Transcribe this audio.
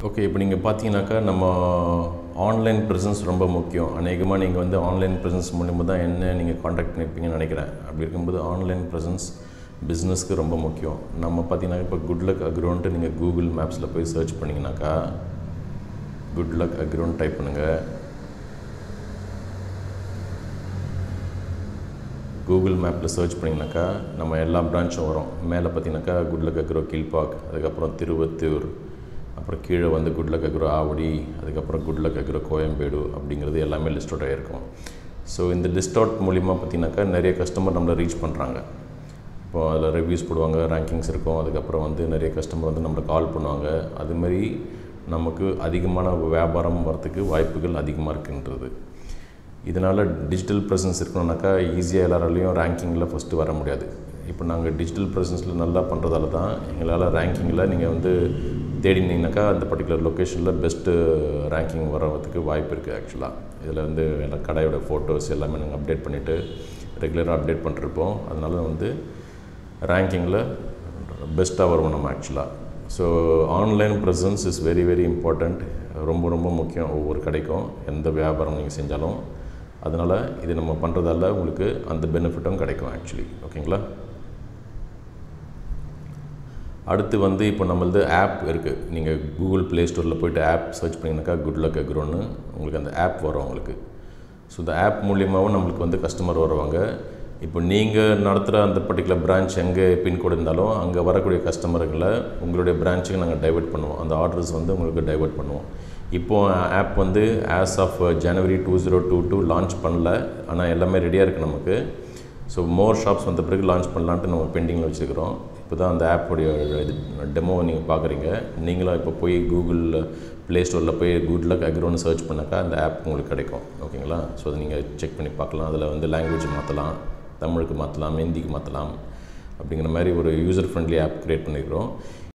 okay இப்போ நீங்கள் பார்த்தீங்கன்னாக்கா நம்ம ஆன்லைன் ப்ரெசன்ஸ் ரொம்ப முக்கியம் அநேகமாக நீங்கள் வந்து ஆன்லைன் ப்ரெசன்ஸ் மூலிமா தான் என்ன நீங்கள் காண்டாக்ட் பண்ணியிருப்பீங்கன்னு நினைக்கிறேன் அப்படி இருக்கும்போது ஆன்லைன் ப்ரெசன்ஸ் பிஸ்னஸ்க்கு ரொம்ப முக்கியம் நம்ம பார்த்தீங்கன்னா இப்போ குட் லக் அக்ரோன்ட்டு நீங்கள் கூகுள் மேப்ஸில் போய் சர்ச் பண்ணிங்கனாக்கா குட் லக் அக்ரோன் டைப் பண்ணுங்கள் கூகுள் மேப்பில் சர்ச் பண்ணிங்கனாக்கா நம்ம எல்லா பிரான்ச்சும் வரும் மேலே பார்த்தீங்கன்னாக்கா குட்லக் அக்ரோ கீழ்பாக் அதுக்கப்புறம் திருவத்தூர் அப்புறம் கீழே வந்து குட்லக் அக்ரோ ஆவடி அதுக்கப்புறம் குட்லக் அக்ரோ கோயம்பேடு அப்படிங்கிறது எல்லாமே லிஸ்ட் அவுட் ஆகிருக்கும் ஸோ இந்த லிஸ்ட் அவுட் மூலிமா பார்த்தீங்கன்னாக்கா நிறைய கஸ்டமர் நம்மளை ரீச் பண்ணுறாங்க இப்போ அதில் ரிவ்யூஸ் போடுவாங்க ரேங்கிங்ஸ் இருக்கும் அதுக்கப்புறம் வந்து நிறைய கஸ்டமர் வந்து நம்மளை கால் பண்ணுவாங்க அதுமாரி நமக்கு அதிகமான வியாபாரம் வரத்துக்கு வாய்ப்புகள் அதிகமாக இருக்குன்றது இதனால் டிஜிட்டல் ப்ரெசன்ஸ் இருக்கணும்னாக்கா ஈஸியாக எல்லாராலையும் ரேங்கிங்கில் ஃபஸ்ட்டு வர முடியாது இப்போ நாங்கள் டிஜிட்டல் ப்ரெசன்ஸில் நல்லா பண்ணுறதால தான் எங்களால் ரேங்கிங்கில் நீங்கள் வந்து தேடினீங்கனாக்கா அந்த பர்டிகுலர் லொக்கேஷனில் பெஸ்ட்டு ரேங்கிங் வரதுக்கு வாய்ப்பு இருக்குது ஆக்சுவலாக இதில் வந்து எல்லா கடையோட ஃபோட்டோஸ் எல்லாமே நாங்கள் அப்டேட் பண்ணிவிட்டு ரெகுலராக அப்டேட் பண்ணிருப்போம் அதனால் வந்து ரேங்கிங்கில் பெஸ்ட்டாக வருவோம் நம்ம ஆக்சுவலாக so online presence is very very important ரொம்ப ரொம்ப முக்கியம் ஒவ்வொரு கடைக்கும் எந்த வியாபாரம் நீங்கள் செஞ்சாலும் அதனால் இது நம்ம பண்ணுறதால உங்களுக்கு அந்த பெனிஃபிட்டும் கிடைக்கும் ஆக்சுவலி ஓகேங்களா அடுத்து வந்து இப்போ நம்மளது ஆப் இருக்குது நீங்கள் கூகுள் ப்ளே ஸ்டோரில் போய்ட்டு ஆப் சர்ச் பண்ணிங்கனாக்கா குட் லக் அக்ரோன்னு உங்களுக்கு அந்த ஆப் வரும் உங்களுக்கு ஸோ இந்த ஆப் மூலியமாகவும் நம்மளுக்கு வந்து கஸ்டமர் வருவாங்க இப்போ நீங்கள் நடத்துகிற அந்த பர்டிகுலர் பிரான்ச் எங்கே பின்கோடு இருந்தாலும் அங்கே வரக்கூடிய கஸ்டமர்களை உங்களுடைய பிரான்ச்சுக்கு நாங்கள் டைவெர்ட் பண்ணுவோம் அந்த ஆர்டர்ஸ் வந்து உங்களுக்கு டைவெர்ட் பண்ணுவோம் இப்போது ஆப் வந்து as of January two zero two two launch பண்ணல ஆனால் எல்லாமே ரெடியாக இருக்குது நமக்கு ஸோ மோர் ஷாப்ஸ் வந்த பிறகு லான்ச் பண்ணலான்ட்டு நம்ம பெண்டிங்கில் வச்சுருக்கிறோம் இப்போ தான் அந்த ஆப்போடைய இது டெமோவை நீங்கள் பார்க்குறீங்க நீங்களும் இப்போ போய் கூகுள் ப்ளே ஸ்டோரில் போய் குட் லக் அக்ரோன்னு சர்ச் பண்ணாக்கா அந்த ஆப் உங்களுக்கு கிடைக்கும் ஓகேங்களா ஸோ அதை நீங்கள் செக் பண்ணி பார்க்கலாம் அதில் வந்து லாங்குவேஜ் மாற்றலாம் தமிழுக்கு மாற்றலாம் ஹிந்திக்கு மாற்றலாம் அப்படிங்கிற மாதிரி ஒரு யூசர் ஃப்ரெண்ட்லி ஆப் க்ரியேட் பண்ணியிருக்கிறோம்